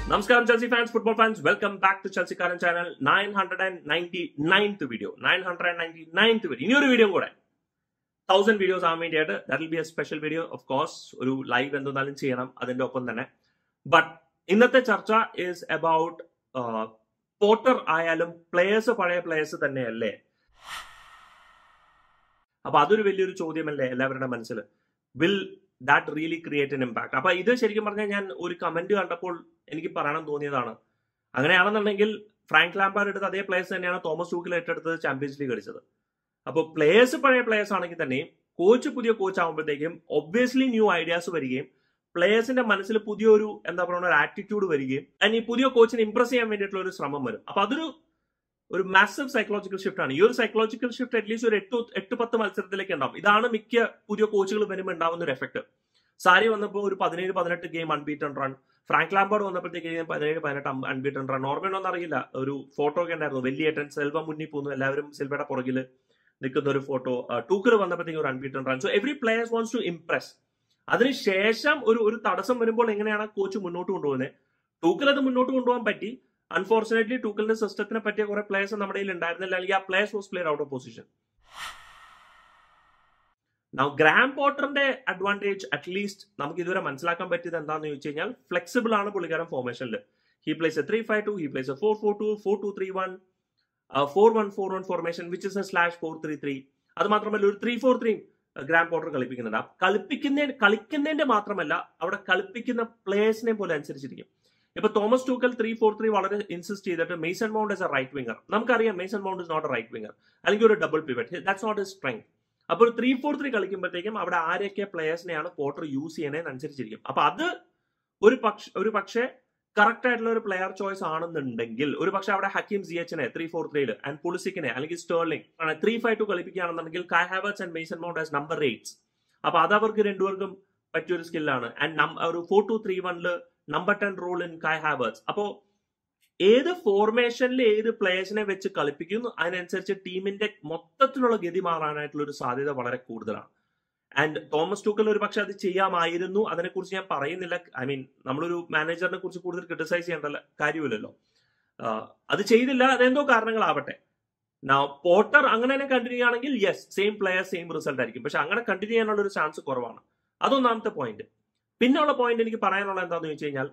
നമസ്കാരം Chelsea fans football fans welcome back to ചെൽസിക്കാരൻ channel nine hundred and ninety ninth video nine hundred and ninety ninth video ഇനിയൊരു video കൂടെ thousand videos ആവാൻ വേണ്ടിയിട്ട് that will be a special video of course ഒരു live എന്തെന്നാലും ചെയ്യണം അതിന്റെ ഒപ്പം തന്നെ ബട്ട് ഇന്നത്തെ ചർച്ച ഈസ് അബൌട്ട് പോർട്ടർ ആയാലും പ്ലേയേഴ്സ് പഴയ പ്ലേയേഴ്സ് തന്നെയല്ലേ അപ്പൊ അതൊരു വലിയൊരു ചോദ്യമല്ലേ എല്ലാവരുടെ മനസ്സിൽ will that really create an impact അപ്പൊ ഇത് ശരിക്കും പറഞ്ഞാൽ ഞാൻ ഒരു കമന്റ് കണ്ടപ്പോൾ എനിക്ക് പറയണം തോന്നിയതാണ് അങ്ങനെയാണെന്നുണ്ടെങ്കിൽ ഫ്രാങ്ക് ലാംബാർഡ് എടുത്ത അതേ പ്ലേയേഴ്സ് തന്നെയാണ് തോമസ് ടൂക്കിൽ ഏറ്റെടുത്തത് ചാമ്പ്യൻസ് ലീഗ് അടിച്ചത് അപ്പോൾ പ്ലേയേഴ്സ് പഴയ പ്ലേയേഴ്സ് ആണെങ്കിൽ തന്നെയും കോച്ച് പുതിയ കോച്ച് ആകുമ്പോഴത്തേക്കും ഒബ്വിയസ്ലി ന്യൂ ഐഡിയാസ് വരികയും പ്ലേയേഴ്സിന്റെ മനസ്സിൽ പുതിയൊരു എന്താ പറയുക ഒരു ആറ്റിറ്റ്യൂഡ് വരികയും ആൻഡ് ഈ പുതിയ കോച്ചിനെ ഇംപ്രസ് ചെയ്യാൻ വേണ്ടിയിട്ടുള്ള ഒരു ശ്രമം വരും അപ്പൊ അതൊരു ഒരു മാസീവ് സൈക്കോളജിക്കൽ ഷിഫ്റ്റ് ആണ് ഈ ഒരു സൈക്കോളജിക്കൽ ഷിഫ്റ്റ് അറ്റ്ലീസ്റ്റ് ഒരു എട്ട് എട്ട് പത്ത് മത്സരത്തിലേക്ക് ഉണ്ടാവും ഇതാണ് മിക്ക പുതിയ കോച്ചുകൾ വരുമ്പോൾ ഉണ്ടാവുന്ന ഒരു എഫക്ട് സാരി വന്നപ്പോൾ ഒരു പതിനേഴ് പതിനെട്ട് game unbeaten run Frank Lampard വന്നപ്പോഴത്തേക്ക് പതിനേഴ് പതിനെട്ട് അൺബീറ്റൺ റൺ ഓർമ്മയൊന്നും അറിയില്ല ഒരു ഫോട്ടോ ഒക്കെ ഉണ്ടായിരുന്നു വലിയേട്ടൻ സെൽവ മുന്നിൽ പോകുന്നു എല്ലാവരും സിൽവയുടെ പുറകിൽ നിൽക്കുന്ന ഒരു ഫോട്ടോ ടൂക്കർ വന്നപ്പോഴത്തേക്ക് ഒരു unbeaten run so every players wants to impress അതിനുശേഷം ഒരു ഒരു തടസ്സം വരുമ്പോൾ എങ്ങനെയാണ് കോച്ച് മുന്നോട്ട് കൊണ്ടുപോകുന്നത് ടൂക്കൽ അത് മുന്നോട്ട് കൊണ്ടുപോകാൻ പറ്റി അൺഫോർച്ചുനേറ്റ്ലി ടൂക്കലിന്റെ സിസ്റ്റത്തിനെ പറ്റിയ കുറെ പ്ലേയേഴ്സ് നമ്മുടെ കയ്യിൽ ഉണ്ടായിരുന്നില്ല അല്ലെങ്കിൽ ആ players was player out of position now Graham പോട്ടറിന്റെ അഡ്വാൻറ്റേജ് അറ്റ്ലീസ്റ്റ് നമുക്ക് ഇതുവരെ മനസ്സിലാക്കാൻ പറ്റിയത് എന്താണെന്ന് ചോദിച്ചു കഴിഞ്ഞാൽ ഫ്ലെക്സിബിൾ ആണ് പുള്ളിക്കാരൻ ഫോർമേഷനിൽ he plays a three five two he plays a four four two four two three one four one four one formation which is a slash four three three അത് മാത്രമല്ല ഒരു three four three Graham Potter കളിപ്പിക്കുന്നുണ്ട് കളിപ്പിക്കുന്ന കളിക്കുന്നതിന്റെ മാത്രമല്ല അവിടെ കളിപ്പിക്കുന്ന പ്ലേയേഴ്സിനെ പോലെ അനുസരിച്ചിരിക്കും ഇപ്പൊ Thomas Tuchel three four three വളരെ ഇൻസിസ്റ്റ് ചെയ്തിട്ട് Mason Mount as a right winger നമുക്കറിയാം Mason Mount is not A right winger അല്ലെങ്കിൽ ഒരു double pivot that's not a strength അപ്പോൾ ഒരു ത്രീ ഫോർ ത്രീ കളിക്കുമ്പോഴത്തേക്കും അവിടെ ആരൊക്കെ പ്ലേയേഴ്സിനെയാണ് പോർട്ടർ യൂസ് ചെയ്യുന്നതെന്ന് അനുസരിച്ചിരിക്കും അപ്പൊ അത് ഒരു പക്ഷ ഒരു പക്ഷേ കറക്റ്റ് ആയിട്ടുള്ള ഒരു പ്ലെയർ ചോയ്സ് ആണെന്നുണ്ടെങ്കിൽ ഒരു പക്ഷേ അവിടെ ഹക്കീം സി എച്ചിനെ ത്രീ ഫോർ ത്രീയിൽ ആൻഡ് പുളിസിക്കിനെ അല്ലെങ്കിൽ സ്റ്റേർലിംഗ് ത്രീ ഫൈവ് ടു കളിപ്പിക്കുകയാണെന്നുണ്ടെങ്കിൽ Kai Havertz and Mason Mount as number eights അപ്പൊ അത് അവർക്ക് രണ്ടുപേർക്കും പറ്റിയൊരു സ്കില്ലാണ് ആൻഡ് ഒരു ഫോർ ടു ത്രീ വണ്ണില് number ten role in Kai Havertz അപ്പോ ഏത് ഫോർമേഷനിൽ ഏത് പ്ലേയേഴ്സിനെ വെച്ച് കളിപ്പിക്കുന്നു അതിനനുസരിച്ച് ടീമിന്റെ മൊത്തത്തിലുള്ള ഗതി മാറാനായിട്ടുള്ള ഒരു സാധ്യത വളരെ കൂടുതലാണ് ആൻഡ് തോമസ് ടൂക്കൽ ഒരു പക്ഷെ അത് ചെയ്യാമായിരുന്നു അതിനെക്കുറിച്ച് ഞാൻ പറയുന്നില്ല ഐ മീൻ നമ്മളൊരു മാനേജറിനെ കുറിച്ച് കൂടുതൽ ക്രിട്ടിസൈസ് ചെയ്യേണ്ട കാര്യമില്ലല്ലോ അത് ചെയ്തില്ല അതെന്തോ കാരണങ്ങളാവട്ടെ പോർട്ടർ അങ്ങനെ തന്നെ കണ്ടിന്യൂ ആണെങ്കിൽ yes same player same result ആയിരിക്കും പക്ഷെ അങ്ങനെ കണ്ടിന്യൂ ചെയ്യാനുള്ള ഒരു ചാൻസ് കുറവാണ് അതൊന്നാമത്തെ പോയിന്റ് പിന്നെയുള്ള പോയിന്റ് എനിക്ക് പറയാനുള്ള എന്താണെന്ന് ചോദിച്ചു കഴിഞ്ഞാൽ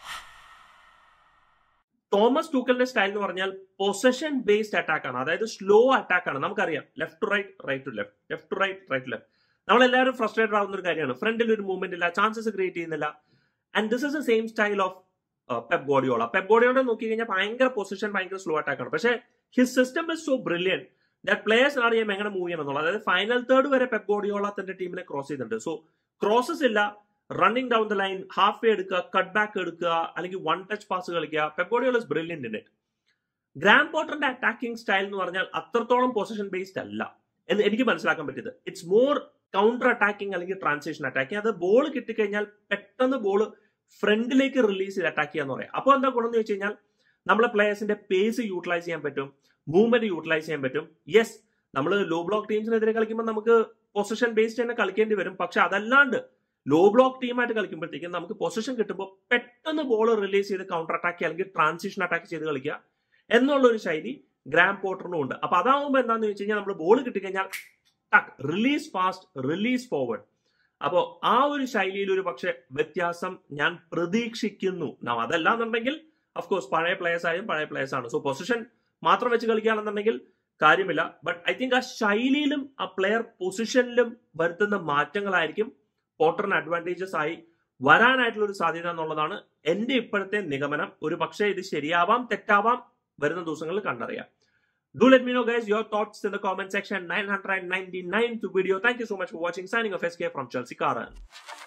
തോമസ് ടൂക്കലിന്റെ സ്റ്റൈൽ എന്ന് പറഞ്ഞാൽ പൊസഷൻ ബേസ്ഡ് അറ്റാക്ക് ആണ് അതായത് സ്ലോ അറ്റാക്ക് ആണ് നമുക്കറിയാം left to right right to left left to right right to left നമ്മളെല്ലാവരും ഫ്രസ്ട്രേറ്റഡ് ആവുന്ന ഒരു കാര്യമാണ് ഫ്രണ്ടിൽ ഒരു മൂവ്മെന്റ് ഇല്ല ചാൻസസ് ക്രിയേറ്റ് ചെയ്യുന്നില്ല and this is a same style of Pep Guardiola Pep Guardiola നോക്കി കഴിഞ്ഞാൽ ഭയങ്കര പൊസിഷൻ ഭയങ്കര സ്ലോ അറ്റാക്ക് ആണ് പക്ഷേ his system is so brilliant that players അറിയാം എങ്ങനെ മൂവ് ചെയ്യണം എന്നുള്ളത് അതായത് ഫൈനൽ തേർഡ് വരെ പെപ് ഗോഡിയോള തന്റെ ടീമിനെ ക്രോസ് ചെയ്തിട്ടുണ്ട് സോ ക്രോസസ് ഇല്ല running down the line half way എടുക്കുക കട്ട് ബാക്ക് എടുക്കുക അല്ലെങ്കിൽ വൺ ടച്ച് പാസ് കളിക്കുക Pep Guardiola is brilliant in it Graham പോട്ടറിന്റെ അറ്റാക്കിംഗ് സ്റ്റൈൽ എന്ന് പറഞ്ഞാൽ അത്രത്തോളം പൊസിഷൻ ബേസ്ഡ് അല്ല എന്ന് എനിക്ക് മനസ്സിലാക്കാൻ പറ്റിയത് ഇറ്റ്സ് മോർ കൗണ്ടർ അറ്റാക്കിംഗ് അല്ലെങ്കിൽ ട്രാൻസിഷൻ അറ്റാക്കിംഗ് അത് ബോൾ കിട്ടിക്കഴിഞ്ഞാൽ പെട്ടെന്ന് ബോൾ ഫ്രണ്ടിലേക്ക് റിലീസ് ചെയ്ത് അറ്റാക്ക് ചെയ്യാന്ന് പറയാം അപ്പോൾ എന്താ ഗുണം എന്ന് വെച്ച് കഴിഞ്ഞാൽ നമ്മളെ പ്ലേയേഴ്സിന്റെ പേസ് യൂട്ടിലൈസ് ചെയ്യാൻ പറ്റും മൂവ്മെന്റ് യൂട്ടിലൈസ് ചെയ്യാൻ പറ്റും യെസ് നമ്മൾ ലോ ബ്ലോക്ക് ടീംസിനെതിരെ കളിക്കുമ്പോൾ നമുക്ക് പൊസിഷൻ ബേസ്ഡ് തന്നെ കളിക്കേണ്ടി വരും പക്ഷെ അതല്ലാണ്ട് ലോ ബ്ലോക്ക് ടീമായിട്ട് കളിക്കുമ്പോഴത്തേക്കും നമുക്ക് പൊസിഷൻ കിട്ടുമ്പോൾ പെട്ടെന്ന് ബോൾ റിലീസ് ചെയ്ത് കൗണ്ടർ അറ്റാക്ക് അല്ലെങ്കിൽ ട്രാൻസിഷൻ അറ്റാക്ക് ചെയ്ത് കളിക്കുക എന്നുള്ള ഒരു ശൈലി ഗ്രാം പോർട്ടറിനും ഉണ്ട് അപ്പൊ അതാവുമ്പോൾ എന്താണെന്ന് വെച്ച് കഴിഞ്ഞാൽ നമ്മൾ ബോൾ കിട്ടിക്കഴിഞ്ഞാൽ ടക്ക് റിലീസ് ഫാസ്റ്റ് റിലീസ് ഫോർവേഡ് അപ്പോൾ ആ ഒരു ശൈലിയിൽ ഒരു പക്ഷെ വ്യത്യാസം ഞാൻ പ്രതീക്ഷിക്കുന്നു നാം അതല്ലാന്നുണ്ടെങ്കിൽ അഫ്കോഴ്സ് പഴയ പ്ലേയേഴ്സ് ആയും പഴയ പ്ലേയേഴ്സ് ആണ് സോ പൊസിഷൻ മാത്രം വെച്ച് കളിക്കുകയാണെന്നുണ്ടെങ്കിൽ കാര്യമില്ല ബട്ട് ഐ തിങ്ക് ആ ശൈലിയിലും ആ പ്ലെയർ പൊസിഷനിലും വരുത്തുന്ന മാറ്റങ്ങളായിരിക്കും പോട്ടറിന് അഡ്വാൻറ്റേജസ് ആയി വരാനായിട്ടുള്ള ഒരു സാധ്യത എന്നുള്ളതാണ് എന്റെ ഇപ്പോഴത്തെ നിഗമനം ഒരു പക്ഷേ ഇത് ശരിയാവാം തെറ്റാവാം വരുന്ന ദിവസങ്ങളിൽ കണ്ടറിയാം Do let me know, guys, your thoughts in the comment section. 999th video. Thank you so much for watching. Signing off SK from Chelsea Karan.